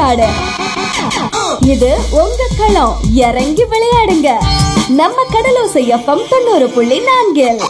விளையாடு இது உங்க களம் இறங்கி விளையாடுங்க நம்ம கடலோசை எஃப்எம் தொண்ணூறு புள்ளி நான்கில்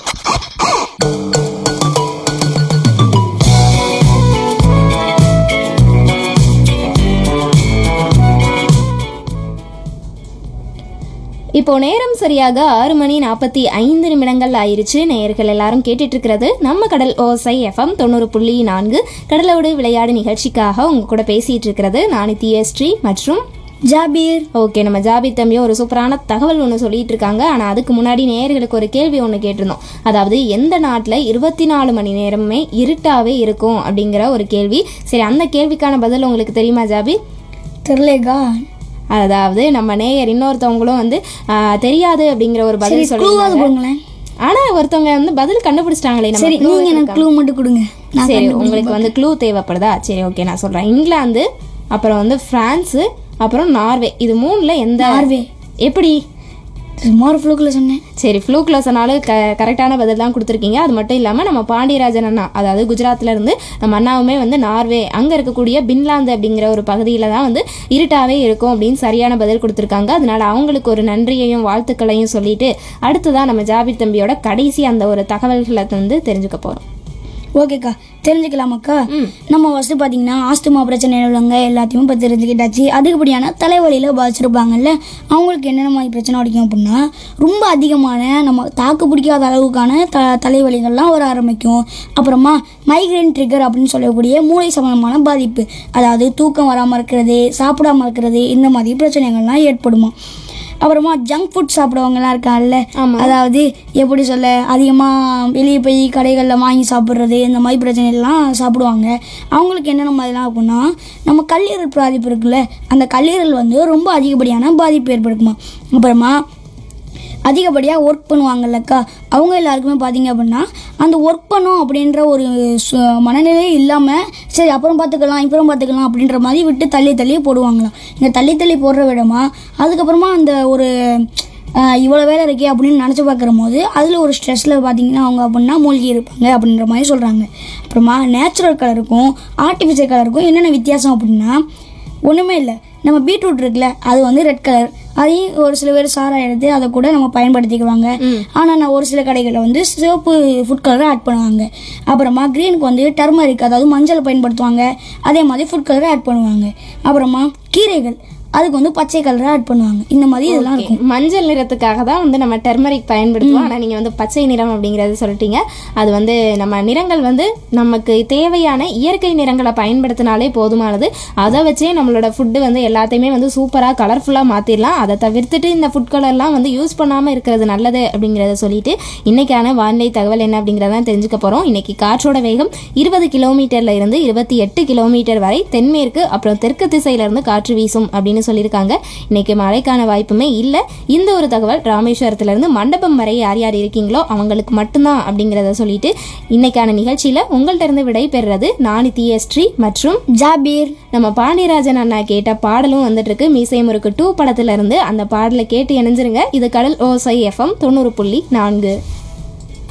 இப்போ நேரம் சரியாக ஆறு மணி நாற்பத்தி ஐந்து நிமிடங்கள் ஆயிருச்சு நேயர்கள் எல்லாரும் கேட்டுட்டு இருக்கிறது நம்ம கடல் ஓசை எஃப்எம் தொண்ணூறு புள்ளி நான்கு கடலோடு விளையாடு நிகழ்ச்சிக்காக உங்க கூட பேசிட்டு இருக்கிறது நான் தியஸ்ரீ மற்றும் ஜாபீர் ஓகே நம்ம ஜாபி தம்பியும் ஒரு சூப்பரான தகவல் ஒன்று சொல்லிட்டு இருக்காங்க ஆனால் அதுக்கு முன்னாடி நேயர்களுக்கு ஒரு கேள்வி ஒன்று கேட்டிருந்தோம் அதாவது எந்த நாட்டில் இருபத்தி நாலு மணி நேரமுமே இருட்டாவே இருக்கும் அப்படிங்கிற ஒரு கேள்வி சரி அந்த கேள்விக்கான பதில் உங்களுக்கு தெரியுமா ஜாபி தெரியலேக்கா அதாவது நம்ம நேயர் இன்னொருத்தவங்களும் வந்து ஆ, தெரியாது அப்படிங்கிற ஒரு சரி பதில் க்ளூவாது சொல்லி கொடுங்களேன் ஆனா ஒருத்தவங்க வந்து பதில் கண்டுபிடிச்சிட்டாங்களே நம்ம சரி clue நீங்க எனக்கு வச்சிருக்காங்க. க்ளூ மட்டும் கொடுங்க நான் சரி கண்டுபிடிக்கிறேன். உங்களுக்கு வந்து க்ளூ தேவைப்படுதா சரி ஓகே நான் சொல்றேன் இங்கிலாந்து அப்புறம் வந்து பிரான்ஸ் அப்புறம் நார்வே இது மூணுல எந்த நார்வே. எப்படி சும்மா ஒரு ஃப்ளூக்கில் சொன்னேன் சரி ஃப்ளூக்ல சொன்னாலும் க கரெக்டான பதில் தான் கொடுத்துருக்கீங்க அது மட்டும் இல்லாமல் நம்ம பாண்டியராஜன் அண்ணா அதாவது குஜராத்ல இருந்து நம்ம அண்ணாவுமே வந்து நார்வே அங்கே இருக்கக்கூடிய பின்லாந்து அப்படிங்கிற ஒரு பகுதியில் தான் வந்து இருட்டாவே இருக்கும் அப்படின்னு சரியான பதில் கொடுத்துருக்காங்க அதனால அவங்களுக்கு ஒரு நன்றியையும் வாழ்த்துக்களையும் சொல்லிட்டு அடுத்ததான் நம்ம ஜாபிர் தம்பியோட கடைசி அந்த ஒரு தகவல்களை வந்து தெரிஞ்சுக்க போகிறோம் ஓகேக்கா தெரிஞ்சுக்கலாமாக்கா நம்ம ஃபஸ்ட்டு பார்த்தீங்கன்னா ஆஸ்துமா பிரச்சனை உள்ளவங்க எல்லாத்தையும் இப்போ தெரிஞ்சுக்கிட்டாச்சு அதிகப்படியான தலைவலியில் பாதிச்சிருப்பாங்கல்ல அவங்களுக்கு என்னென்ன மாதிரி பிரச்சனை அடிக்கும் அப்படின்னா ரொம்ப அதிகமான நம்ம தாக்கு பிடிக்காத அளவுக்கான த தலைவலிகள்லாம் வர ஆரம்பிக்கும் அப்புறமா மைக்ரைன் ட்ரிகர் அப்படின்னு சொல்லக்கூடிய மூளை சம்பந்தமான பாதிப்பு அதாவது தூக்கம் வராமல் இருக்கிறது சாப்பிடாம இருக்கிறது இந்த மாதிரி பிரச்சனைகள்லாம் ஏற்படுமா அப்புறமா ஜங்க் ஃபுட் சாப்பிடுறவங்கலாம் இருக்காங்கல்ல அதாவது எப்படி சொல்ல அதிகமாக வெளியே போய் கடைகளில் வாங்கி சாப்பிட்றது இந்த மாதிரி பிரச்சனைலாம் சாப்பிடுவாங்க அவங்களுக்கு என்னென்ன மாதிரிலாம் அப்படின்னா நம்ம கல்லீரல் பாதிப்பு இருக்குல்ல அந்த கல்லீரல் வந்து ரொம்ப அதிகப்படியான பாதிப்பு ஏற்படுக்குமா அப்புறமா அதிகப்படியாக ஒர்க் பண்ணுவாங்கல்லக்கா அவங்க எல்லாருக்குமே பார்த்தீங்க அப்படின்னா அந்த ஒர்க் பண்ணும் அப்படின்ற ஒரு சு- மனநிலையே இல்லாமல் சரி அப்புறம் பார்த்துக்கலாம் இப்புறம் பார்த்துக்கலாம் அப்படின்ற மாதிரி விட்டு தள்ளி தள்ளி போடுவாங்களாம் இந்த தள்ளி தள்ளி போடுற விடமா அதுக்கப்புறமா அந்த ஒரு ஆஹ், இவ்வளோ வேலை இருக்கே அப்படின்னு நினச்சி பார்க்குற போது அதில் ஒரு ஸ்ட்ரெஸ்ஸில் பார்த்தீங்கன்னா அவங்க அப்படின்னா மூழ்கி இருப்பாங்க அப்படின்ற மாதிரி சொல்கிறாங்க அப்புறமா நேச்சுரல் கலருக்கும் ஆர்டிஃபிஷியல் கலருக்கும் என்னென்ன வித்தியாசம் அப்படின்னா ஒன்றுமே இல்லை நம்ம பீட்ரூட் இருக்குல்ல அது வந்து ரெட் கலர் அதையும் ஒரு சில பேர் சாரா எடுத்து அதை கூட நம்ம பயன்படுத்திக்குவாங்க ஆனால் நான் ஒரு சில கடைகளில் வந்து சிவப்பு ஃபுட் கலரை ஆட் பண்ணுவாங்க அப்புறமா க்ரீனுக்கு வந்து டர்மரிக் அதாவது மஞ்சள் பயன்படுத்துவாங்க அதே மாதிரி ஃபுட் கலரை ஆட் பண்ணுவாங்க அப்புறமா கீரைகள் அதுக்கு வந்து பச்சை கலரை ஆட் பண்ணுவாங்க இந்த மாதிரி இதெல்லாம் இருக்கும் மஞ்சள் நிறத்துக்காக தான் வந்து நம்ம டெர்மரிக் பயன்படுத்துவோம் ஆனால் நீங்கள் வந்து பச்சை நிறம் அப்படிங்கிறது சொல்லிட்டீங்க அது வந்து நம்ம நிறங்கள் வந்து நமக்கு தேவையான இயற்கை நிறங்களை பயன்படுத்தினாலே போதுமானது அதை வச்சே நம்மளோட ஃபுட்டு வந்து எல்லாத்தையுமே வந்து சூப்பராக கலர்ஃபுல்லாக மாற்றிடலாம் அதை தவிர்த்துட்டு இந்த ஃபுட் கலர்லாம் வந்து யூஸ் பண்ணாமல் இருக்கிறது நல்லது அப்படிங்கிறத சொல்லிட்டு இன்னைக்கான வானிலை தகவல் என்ன அப்படிங்கிறத தெரிஞ்சுக்க போகிறோம் இன்னைக்கு காற்றோட வேகம் இருபது கிலோமீட்டர்ல இருந்து இருபத்தி எட்டு கிலோமீட்டர் வரை தென்மேற்கு அப்புறம் தெற்கு திசையில இருந்து காற்று வீசும் அப்படின்னு சொல்லியிருக்காங்க இன்னைக்கு மழைக்கான வாய்ப்புமே இல்லை இந்த ஒரு தகவல் ராமேஸ்வரத்துல இருந்து மண்டபம் வரை யார் யார் இருக்கீங்களோ அவங்களுக்கு மட்டும்தான் அப்படிங்கிறத சொல்லிட்டு இன்னைக்கான நிகழ்ச்சியில உங்கள்ட்ட இருந்து விடை பெறுறது நானி தியஸ்ரீ மற்றும் ஜாபீர் நம்ம பாண்டியராஜன் அண்ணா கேட்ட பாடலும் வந்துட்டு இருக்கு மீசை முறுக்கு டூ படத்துல இருந்து அந்த பாடலை கேட்டு இணைஞ்சிருங்க இது கடல் ஓசை எஃப்எம் தொண்ணூறு புள்ளி நான்கு